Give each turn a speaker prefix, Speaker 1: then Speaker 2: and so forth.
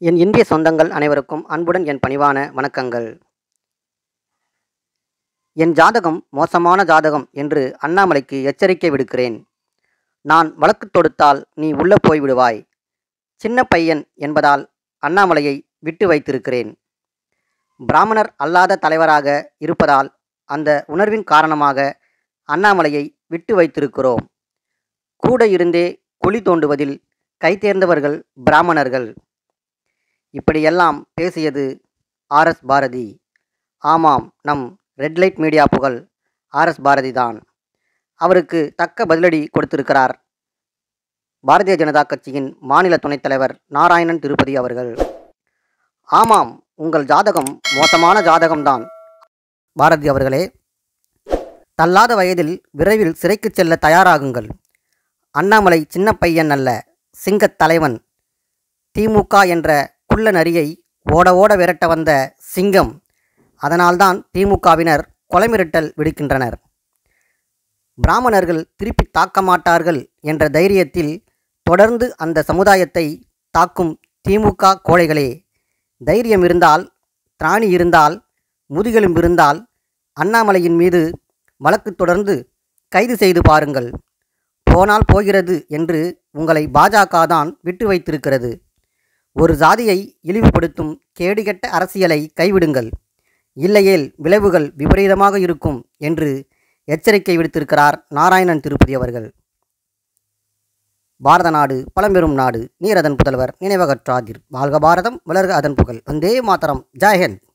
Speaker 1: என் இந்திய சொந்தங்கள் அனைவருக்கும் அன்புடன் என் பணிவான வணக்கங்கள் என் ஜாதகம் மோசமான ஜாதகம் என்று அண்ணாமலைக்கு எச்சரிக்கை விடுக்கிறேன் நான் வழக்கு தொடுத்தால் நீ உள்ள போய் விடுவாய் சின்ன பையன் என்பதால் அண்ணாமலையை விட்டு வைத்திருக்கிறேன் பிராமணர் அல்லாத தலைவராக இருப்பதால் அந்த உணர்வின் காரணமாக அண்ணாமலையை விட்டு வைத்திருக்கிறோம் கூட இருந்தே குழி தோண்டுவதில் கைதேர்ந்தவர்கள் பிராமணர்கள் இப்படியெல்லாம் பேசியது ஆர்எஸ் பாரதி ஆமாம் நம் ரெட் லைட் மீடியா புகழ் ஆர்எஸ் பாரதி தான் அவருக்கு தக்க பதிலடி கொடுத்திருக்கிறார் பாரதிய ஜனதா கட்சியின் மாநில துணைத் தலைவர் நாராயணன் திருப்பதி அவர்கள் ஆமாம் உங்கள் ஜாதகம் மோசமான ஜாதகம்தான் பாரதி அவர்களே தள்ளாத வயதில் விரைவில் சிறைக்கு செல்ல தயாராகுங்கள் அண்ணாமலை சின்ன பையன் அல்ல சிங்கத் தலைவன் திமுக என்ற குள்ள நரியை ஓட ஓட விரட்ட வந்த சிங்கம் அதனால்தான் திமுகவினர் கொலை மிரட்டல் விடுக்கின்றனர் பிராமணர்கள் திருப்பி தாக்க மாட்டார்கள் என்ற தைரியத்தில் தொடர்ந்து அந்த சமுதாயத்தை தாக்கும் திமுக கோழைகளே தைரியம் இருந்தால் திராணி இருந்தால் முதுகெலும்பு இருந்தால் அண்ணாமலையின் மீது வழக்கு தொடர்ந்து கைது செய்து பாருங்கள் போனால் போகிறது என்று உங்களை பாஜக தான் விட்டு வைத்திருக்கிறது ஒரு ஜாதியை இழிவுபடுத்தும் கேடுகெட்ட அரசியலை கைவிடுங்கள் இல்லையேல் விளைவுகள் விபரீதமாக இருக்கும் என்று எச்சரிக்கை விடுத்திருக்கிறார் நாராயணன் திருப்பதி அவர்கள் பாரத நாடு பழம்பெரும் நாடு நீரதன் புதல்வர் நினைவகற்றாதிர் வாழ்க பாரதம் வளர்க அதன் புகழ் வந்தே மாதரம் ஜெயஹிந்த்